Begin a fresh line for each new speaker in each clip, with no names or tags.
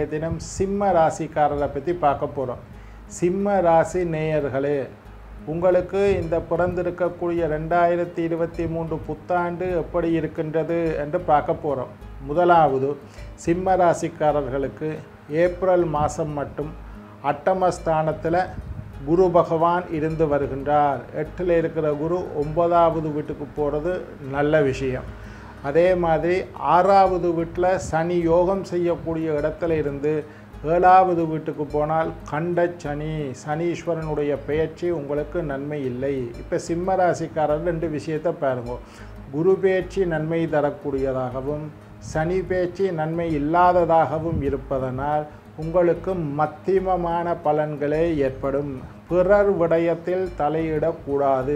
தினம் சிம்ம ராசிக்காரரை பற்றி பார்க்க போகிறோம் சிம்ம ராசி நேயர்களே உங்களுக்கு இந்த பிறந்திருக்கக்கூடிய ரெண்டாயிரத்தி இருபத்தி மூன்று புத்தாண்டு எப்படி இருக்கின்றது என்று பார்க்க போகிறோம் முதலாவது சிம்ம ராசிக்காரர்களுக்கு ஏப்ரல் மாதம் மட்டும் அட்டமஸ்தானத்தில் குரு பகவான் இருந்து வருகின்றார் எட்டில் இருக்கிற குரு ஒன்பதாவது வீட்டுக்கு போகிறது நல்ல விஷயம் அதே மாதிரி ஆறாவது வீட்டில் சனி யோகம் செய்யக்கூடிய இடத்துல இருந்து ஏழாவது வீட்டுக்கு போனால் கண்ட சனி சனீஸ்வரனுடைய பெயர்ச்சி உங்களுக்கு நன்மை இல்லை இப்போ சிம்ம ராசிக்காரர் ரெண்டு விஷயத்தை பாருங்க குரு பேச்சு நன்மை தரக்கூடியதாகவும் சனி பேச்சு நன்மை இல்லாததாகவும் இருப்பதனால் உங்களுக்கு மத்தியமமான பலன்களே ஏற்படும் பிறர் விடயத்தில் தலையிடக்கூடாது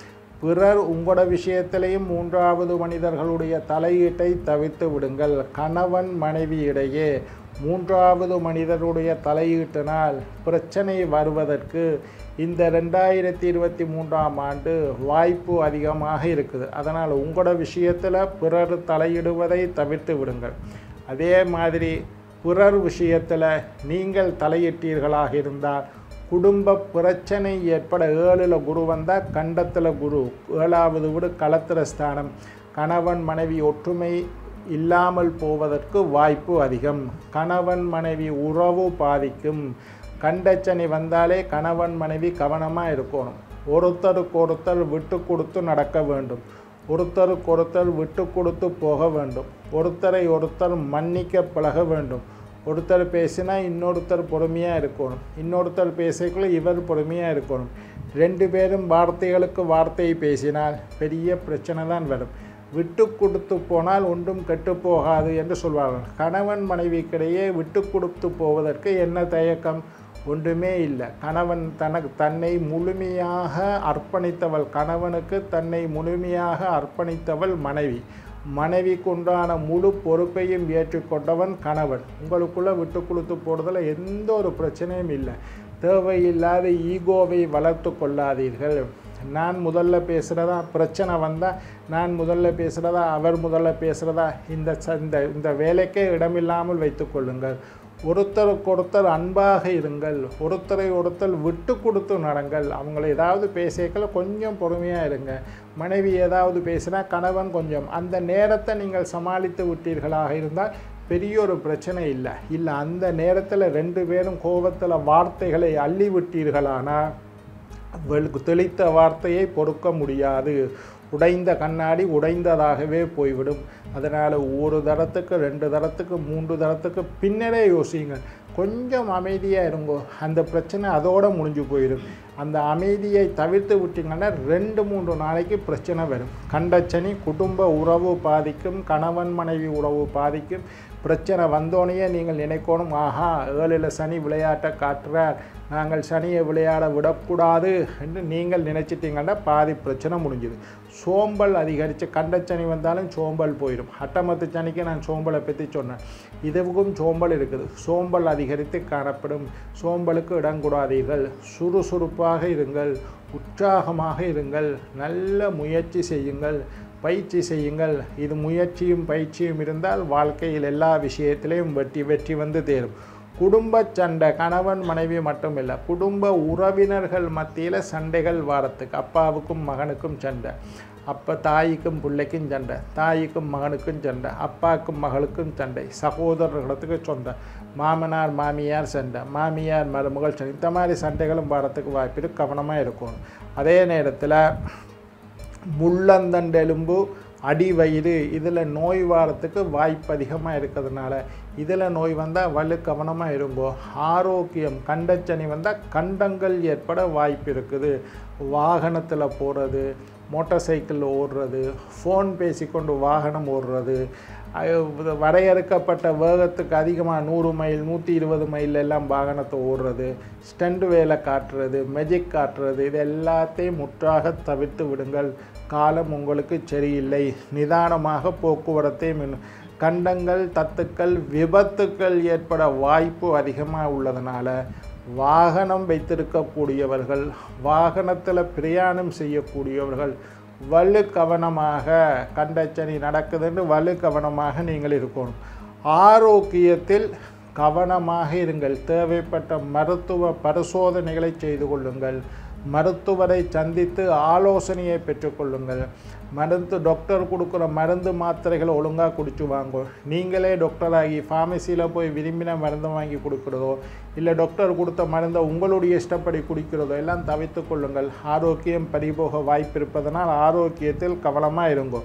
பிறர் உங்களோட விஷயத்திலையும் மூன்றாவது மனிதர்களுடைய தலையீட்டை தவிர்த்து விடுங்கள் கணவன் மனைவி இடையே மூன்றாவது மனிதருடைய தலையீட்டினால் பிரச்சனை வருவதற்கு இந்த ரெண்டாயிரத்தி இருபத்தி மூன்றாம் ஆண்டு வாய்ப்பு அதிகமாக இருக்குது அதனால் உங்களோட விஷயத்தில் பிறர் தலையிடுவதை தவிர்த்து விடுங்கள் அதே மாதிரி பிறர் விஷயத்தில் நீங்கள் தலையிட்டீர்களாக இருந்தால் குடும்ப பிரச்சனை ஏற்பட ஏழில் குரு வந்தால் கண்டத்தில் குரு ஏழாவது வீடு களத்திர ஸ்தானம் கணவன் மனைவி ஒற்றுமை இல்லாமல் போவதற்கு வாய்ப்பு அதிகம் கணவன் மனைவி உறவு பாதிக்கும் கண்டச்சனி வந்தாலே கணவன் மனைவி கவனமாக இருக்கணும் ஒருத்தருக்கு ஒருத்தர் விட்டு கொடுத்து நடக்க வேண்டும் ஒருத்தருக்கு ஒருத்தர் விட்டு கொடுத்து போக வேண்டும் ஒருத்தரை ஒருத்தர் மன்னிக்க பழக வேண்டும் ஒருத்தர் பேசினா இன்னொருத்தர் பொறுமையாக இருக்கணும் இன்னொருத்தர் பேசக்குள்ள இவர் பொறுமையாக இருக்கணும் ரெண்டு பேரும் வார்த்தைகளுக்கு வார்த்தை பேசினால் பெரிய பிரச்சனை தான் வரும் விட்டு கொடுத்து போனால் ஒன்றும் கெட்டு போகாது என்று சொல்வார்கள் கணவன் மனைவிக்கிடையே விட்டு கொடுத்து போவதற்கு என்ன தயக்கம் ஒன்றுமே இல்லை கணவன் தனக்கு தன்னை முழுமையாக அர்ப்பணித்தவள் கணவனுக்கு தன்னை முழுமையாக அர்ப்பணித்தவள் மனைவி மனைவிக்குண்டான முழு பொறுப்பையும் ஏற்றுக்கொண்டவன் கணவன் உங்களுக்குள்ளே விட்டு கொடுத்து போடுறதுல எந்த ஒரு பிரச்சனையும் இல்லை தேவையில்லாத ஈகோவை வளர்த்து கொள்ளாதீர்கள் நான் முதல்ல பேசுகிறதா பிரச்சனை வந்தால் நான் முதல்ல பேசுகிறதா அவர் முதல்ல பேசுகிறதா இந்த ச- இந்த இந்த வேலைக்கே இடமில்லாமல் வைத்துக்கொள்ளுங்கள் ஒருத்தருக்கு ஒருத்தர் அன்பாக இருங்கள் ஒருத்தரை ஒருத்தர் விட்டு கொடுத்து நடங்கள் அவங்கள ஏதாவது பேசிக்கல கொஞ்சம் பொறுமையாக இருங்க மனைவி ஏதாவது பேசினா கணவன் கொஞ்சம் அந்த நேரத்தை நீங்கள் சமாளித்து விட்டீர்களாக இருந்தால் பெரிய ஒரு பிரச்சனை இல்லை இல்லை அந்த நேரத்தில் ரெண்டு பேரும் கோபத்தில் வார்த்தைகளை அள்ளி விட்டீர்களானால் வெளுக்கு தெளித்த வார்த்தையை பொறுக்க முடியாது உடைந்த கண்ணாடி உடைந்ததாகவே போய்விடும் அதனால் ஒரு தரத்துக்கு ரெண்டு தரத்துக்கு மூன்று தரத்துக்கு பின்னரே யோசிங்க கொஞ்சம் அமைதியாக இருங்கோ அந்த பிரச்சனை அதோட முடிஞ்சு போயிடும் அந்த அமைதியை தவிர்த்து விட்டீங்கன்னா ரெண்டு மூன்று நாளைக்கு பிரச்சனை வரும் கண்டச்சனி குடும்ப உறவு பாதிக்கும் கணவன் மனைவி உறவு பாதிக்கும் பிரச்சனை வந்தோடனே நீங்கள் நினைக்கணும் ஆஹா ஏழில் சனி விளையாட்டை காட்டுறார் நாங்கள் சனியை விளையாட விடக்கூடாது என்று நீங்கள் நினச்சிட்டீங்கன்னா பாதி பிரச்சனை முடிஞ்சுது சோம்பல் அதிகரித்து கண்டச்சனி வந்தாலும் சோம்பல் போயிடும் அட்டமத்து சனிக்கு நான் சோம்பலை பற்றி சொன்னேன் இதுவும் சோம்பல் இருக்குது சோம்பல் அதிகரித்து காணப்படும் சோம்பலுக்கு இடம் கூடாதீர்கள் சுறுசுறுப்பாக இருங்கள் உற்சாகமாக இருங்கள் நல்ல முயற்சி செய்யுங்கள் பயிற்சி செய்யுங்கள் இது முயற்சியும் பயிற்சியும் இருந்தால் வாழ்க்கையில் எல்லா விஷயத்திலையும் வெற்றி வெற்றி வந்து தேரும் குடும்ப சண்டை கணவன் மனைவி மட்டும் இல்லை குடும்ப உறவினர்கள் மத்தியில் சண்டைகள் வாரத்துக்கு அப்பாவுக்கும் மகனுக்கும் சண்டை அப்போ தாய்க்கும் பிள்ளைக்கும் சண்டை தாய்க்கும் மகனுக்கும் சண்டை அப்பாவுக்கும் மகளுக்கும் சண்டை சகோதரர்களுக்கு சொண்டை மாமனார் மாமியார் சண்டை மாமியார் மருமகள் சண்டை இந்த மாதிரி சண்டைகளும் வாரத்துக்கு வாய்ப்பு இருக்கு கவனமாக இருக்கணும் அதே நேரத்தில் முள்ளந்தண்டெலும்பு அடி வயிறு இதில் நோய் வாரத்துக்கு வாய்ப்பு அதிகமாக இருக்கிறதுனால இதில் நோய் வந்தால் வலு கவனமாக இருங்கோ ஆரோக்கியம் கண்டச்சனி வந்தால் கண்டங்கள் ஏற்பட வாய்ப்பு இருக்குது வாகனத்தில் போகிறது மோட்டார் சைக்கிளில் ஓடுறது ஃபோன் பேசிக்கொண்டு வாகனம் ஓடுறது அஹ் வரையறுக்கப்பட்ட வேகத்துக்கு அதிகமாக நூறு மைல் நூற்றி இருபது மைல் எல்லாம் வாகனத்தை ஓடுறது ஸ்டண்ட் வேலை காட்டுறது மெஜிக் காட்டுறது இது எல்லாத்தையும் முற்றாக தவிர்த்து விடுங்கள் காலம் உங்களுக்கு சரியில்லை நிதானமாக போக்குவரத்தை மின்- கண்டங்கள் தத்துக்கள் விபத்துக்கள் ஏற்பட வாய்ப்பு அதிகமாக உள்ளதுனால வாகனம் வைத்திருக்கக்கூடியவர்கள் வாகனத்தில் பிரயாணம் செய்யக்கூடியவர்கள் வலு கவனமாக கண்டச்சனி நடக்குதுன்னு வலு கவனமாக நீங்கள் இருக்கணும் ஆரோக்கியத்தில் கவனமாக இருங்கள் தேவைப்பட்ட மருத்துவ பரிசோதனைகளை செய்து கொள்ளுங்கள் மருத்துவரை சந்தித்து ஆலோசனையை பெற்றுக்கொள்ளுங்கள் மருந்து டாக்டர் கொடுக்குற மருந்து மாத்திரைகளை ஒழுங்காக குடிச்சு வாங்கோ நீங்களே டாக்டராகி ஃபார்மசியில் போய் விரும்பின மருந்து வாங்கி கொடுக்குறதோ இல்லை டாக்டர் கொடுத்த மருந்தை உங்களுடைய இஷ்டப்படி குடிக்கிறதோ எல்லாம் தவிர்த்து கொள்ளுங்கள் ஆரோக்கியம் பறிபோக வாய்ப்பு இருப்பதனால் ஆரோக்கியத்தில் கவனமாக இருங்கோ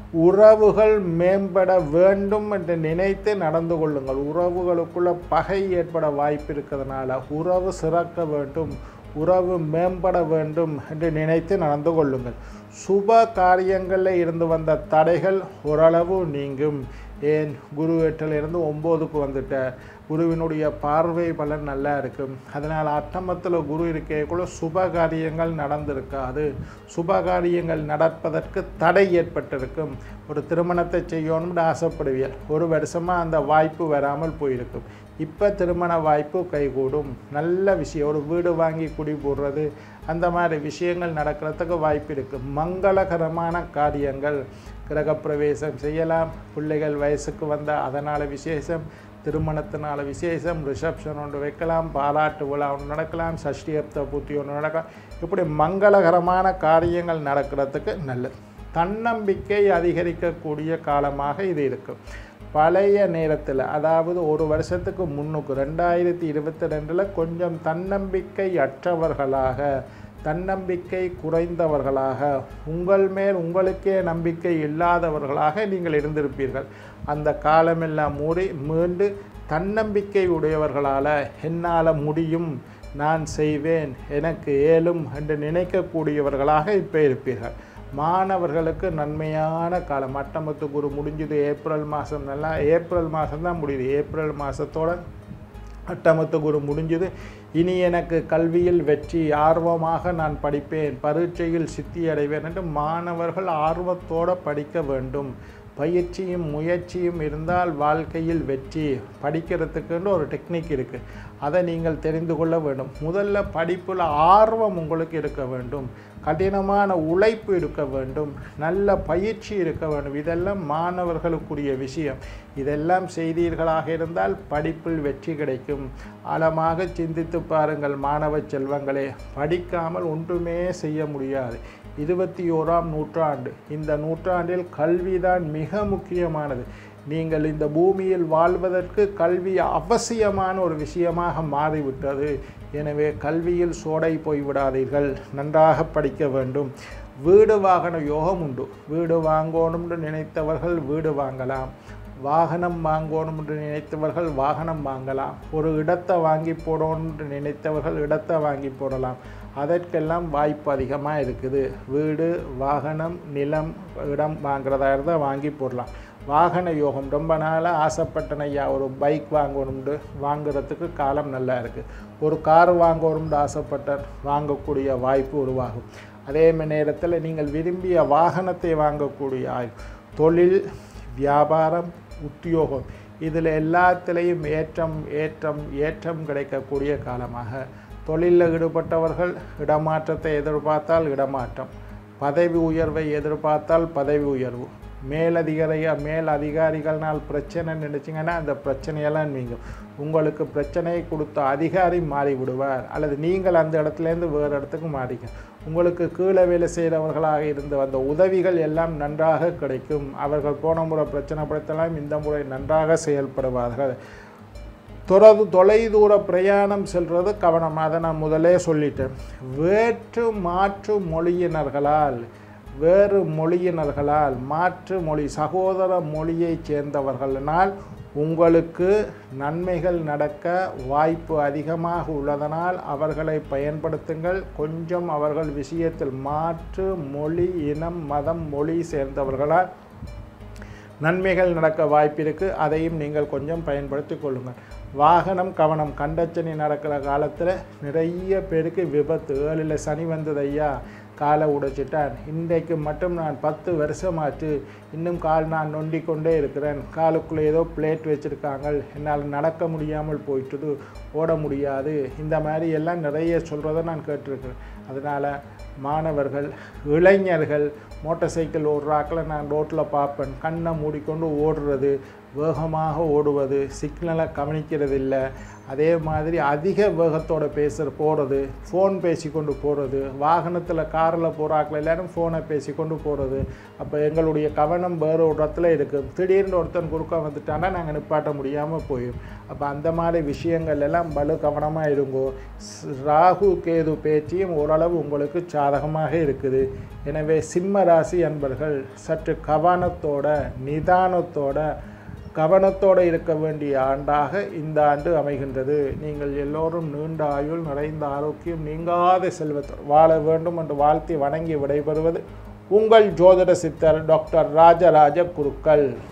உறவுகள் மேம்பட வேண்டும் என்று நினைத்து நடந்து கொள்ளுங்கள் உறவுகளுக்குள்ள பகை ஏற்பட வாய்ப்பு இருக்கிறதுனால உறவு சிறக்க வேண்டும் உறவு மேம்பட வேண்டும் என்று நினைத்து நடந்து கொள்ளுங்கள் சுப காரியங்களில் இருந்து வந்த தடைகள் ஓரளவு நீங்கும் ஏன் குரு எட்டிலிருந்து ஒம்போதுக்கு வந்துட்ட குருவினுடைய பார்வை பலன் நல்லா இருக்கும் அதனால் அட்டமத்தில் குரு இருக்கக்குள்ள சுப காரியங்கள் நடந்திருக்காது சுப காரியங்கள் நடப்பதற்கு தடை ஏற்பட்டிருக்கும் ஒரு திருமணத்தை செய்யணும்னு ஆசைப்படுவீர் ஒரு வருஷமாக அந்த வாய்ப்பு வராமல் போயிருக்கும் இப்போ திருமண வாய்ப்பு கைகூடும் நல்ல விஷயம் ஒரு வீடு வாங்கி குடி போடுறது அந்த மாதிரி விஷயங்கள் நடக்கிறதுக்கு வாய்ப்பு இருக்குது மங்களகரமான காரியங்கள் கிரகப்பிரவேசம் செய்யலாம் பிள்ளைகள் வயசுக்கு வந்தால் அதனால் விசேஷம் திருமணத்தினால விசேஷம் ரிசப்ஷன் ஒன்று வைக்கலாம் பாராட்டு விழா ஒன்று நடக்கலாம் சஷ்டியப்த பூர்த்தி ஒன்று நடக்கலாம் இப்படி மங்களகரமான காரியங்கள் நடக்கிறதுக்கு நல்லது தன்னம்பிக்கை அதிகரிக்கக்கூடிய காலமாக இது இருக்கும் பழைய நேரத்தில் அதாவது ஒரு வருஷத்துக்கு முன்னுக்கு ரெண்டாயிரத்தி இருபத்தி ரெண்டில் கொஞ்சம் தன்னம்பிக்கை அற்றவர்களாக தன்னம்பிக்கை குறைந்தவர்களாக உங்கள் மேல் உங்களுக்கே நம்பிக்கை இல்லாதவர்களாக நீங்கள் இருந்திருப்பீர்கள் அந்த காலமெல்லாம் மூடி மீண்டு தன்னம்பிக்கை உடையவர்களால் என்னால் முடியும் நான் செய்வேன் எனக்கு ஏலும் என்று நினைக்கக்கூடியவர்களாக இப்போ இருப்பீர்கள் மாணவர்களுக்கு நன்மையான காலம் அட்டமத்து குரு முடிஞ்சது ஏப்ரல் மாதம் நல்லா ஏப்ரல் மாதம் தான் முடியுது ஏப்ரல் மாதத்தோட அட்டமத்து குரு முடிஞ்சது இனி எனக்கு கல்வியில் வெற்றி ஆர்வமாக நான் படிப்பேன் பரீட்சையில் சித்தி அடைவேன் என்று மாணவர்கள் ஆர்வத்தோடு படிக்க வேண்டும் பயிற்சியும் முயற்சியும் இருந்தால் வாழ்க்கையில் வெற்றி படிக்கிறதுக்குன்னு ஒரு டெக்னிக் இருக்குது அதை நீங்கள் தெரிந்து கொள்ள வேண்டும் முதல்ல படிப்பில் ஆர்வம் உங்களுக்கு இருக்க வேண்டும் கடினமான உழைப்பு இருக்க வேண்டும் நல்ல பயிற்சி இருக்க வேண்டும் இதெல்லாம் மாணவர்களுக்குரிய விஷயம் இதெல்லாம் செய்தீர்களாக இருந்தால் படிப்பில் வெற்றி கிடைக்கும் ஆழமாக சிந்தித்து பாருங்கள் மாணவ செல்வங்களே படிக்காமல் ஒன்றுமே செய்ய முடியாது இருபத்தி ஓராம் நூற்றாண்டு இந்த நூற்றாண்டில் கல்விதான் மிக முக்கியமானது நீங்கள் இந்த பூமியில் வாழ்வதற்கு கல்வி அவசியமான ஒரு விஷயமாக மாறிவிட்டது எனவே கல்வியில் சோடை போய்விடாதீர்கள் நன்றாக படிக்க வேண்டும் வீடு வாகன யோகம் உண்டு வீடு வாங்கணும்னு நினைத்தவர்கள் வீடு வாங்கலாம் வாகனம் வாங்கணும் என்று நினைத்தவர்கள் வாகனம் வாங்கலாம் ஒரு இடத்தை வாங்கி போடணும் என்று நினைத்தவர்கள் இடத்தை வாங்கி போடலாம் அதற்கெல்லாம் வாய்ப்பு அதிகமாக இருக்குது வீடு வாகனம் நிலம் இடம் வாங்குறதா இருந்தால் வாங்கி போடலாம் வாகன யோகம் ரொம்ப நாளாக ஆசைப்பட்டன ஐயா ஒரு பைக் வாங்கணும்னு வாங்குறதுக்கு காலம் நல்லா இருக்குது ஒரு கார் வாங்கணும்னு ஆசைப்பட்ட வாங்கக்கூடிய வாய்ப்பு உருவாகும் அதே நேரத்தில் நீங்கள் விரும்பிய வாகனத்தை வாங்கக்கூடிய ஆய்வு தொழில் வியாபாரம் உத்தியோகம் இதில் எல்லாத்திலையும் ஏற்றம் ஏற்றம் ஏற்றம் கிடைக்கக்கூடிய காலமாக தொழிலில் ஈடுபட்டவர்கள் இடமாற்றத்தை எதிர்பார்த்தால் இடமாற்றம் பதவி உயர்வை எதிர்பார்த்தால் பதவி உயர்வு மேலதிகாரியா மேல் அதிகாரிகள்னால் பிரச்சனை நினச்சிங்கன்னா அந்த பிரச்சனையெல்லாம் நீங்கள் உங்களுக்கு பிரச்சனையை கொடுத்த அதிகாரி மாறி விடுவார் அல்லது நீங்கள் அந்த இடத்துலேருந்து வேறு இடத்துக்கு மாறிக்க உங்களுக்கு கீழே வேலை செய்கிறவர்களாக இருந்த அந்த உதவிகள் எல்லாம் நன்றாக கிடைக்கும் அவர்கள் போன முறை பிரச்சனை படுத்தலாம் இந்த முறை நன்றாக செயல்படுவார்கள் தொடர்ந்து தொலைதூர பிரயாணம் செல்வது கவனம் அதை நான் முதலே சொல்லிட்டேன் வேற்று மாற்று மொழியினர்களால் வேறு மொழியினர்களால் மாற்று மொழி சகோதர மொழியைச் சேர்ந்தவர்களினால் உங்களுக்கு நன்மைகள் நடக்க வாய்ப்பு அதிகமாக உள்ளதனால் அவர்களை பயன்படுத்துங்கள் கொஞ்சம் அவர்கள் விஷயத்தில் மாற்று மொழி இனம் மதம் மொழி சேர்ந்தவர்களால் நன்மைகள் நடக்க வாய்ப்பிருக்கு அதையும் நீங்கள் கொஞ்சம் பயன்படுத்தி கொள்ளுங்கள் வாகனம் கவனம் கண்டச்சனி நடக்கிற காலத்தில் நிறைய பேருக்கு விபத்து ஏழில் சனி வந்தது ஐயா காலை உடைச்சிட்டான் இன்றைக்கு மட்டும் நான் பத்து வருஷமாச்சு இன்னும் கால் நான் நொண்டிக் கொண்டே இருக்கிறேன் காலுக்குள்ளே ஏதோ பிளேட் வச்சுருக்காங்க என்னால் நடக்க முடியாமல் போயிட்டுது ஓட முடியாது இந்த மாதிரி எல்லாம் நிறைய சொல்கிறத நான் கேட்டிருக்கேன் அதனால் மாணவர்கள் இளைஞர்கள் மோட்டார் சைக்கிள் ஓடுறாக்கில் நான் ரோட்டில் பார்ப்பேன் கண்ணை மூடிக்கொண்டு ஓடுறது வேகமாக ஓடுவது சிக்னலை கவனிக்கிறது இல்லை அதே மாதிரி அதிக வேகத்தோட பேசுகிற போகிறது ஃபோன் பேசிக்கொண்டு போகிறது வாகனத்தில் காரில் போகிறாக்கள் எல்லாரும் ஃபோனை பேசிக்கொண்டு போகிறது அப்போ எங்களுடைய கவனம் வேறு ஒரு இடத்துல இருக்குது திடீர்னு ஒருத்தன் குறுக்க வந்துட்டானா நாங்கள் நிப்பாட்ட முடியாமல் போயிடும் அப்போ அந்த மாதிரி விஷயங்கள் எல்லாம் பலு கவனமாக இருங்கோ ஸ்- ராகு கேது பேச்சியும் ஓரளவு உங்களுக்கு சாதகமாக இருக்குது எனவே சிம்ம ராசி அன்பர்கள் சற்று கவனத்தோட நிதானத்தோட கவனத்தோடு இருக்க வேண்டிய ஆண்டாக இந்த ஆண்டு அமைகின்றது நீங்கள் எல்லோரும் நீண்ட ஆயுள் நிறைந்த ஆரோக்கியம் நீங்காத செல்வத்தோடு வாழ வேண்டும் என்று வாழ்த்தி வணங்கி விடைபெறுவது உங்கள் ஜோதிட சித்தர் டாக்டர் ராஜராஜ குருக்கள்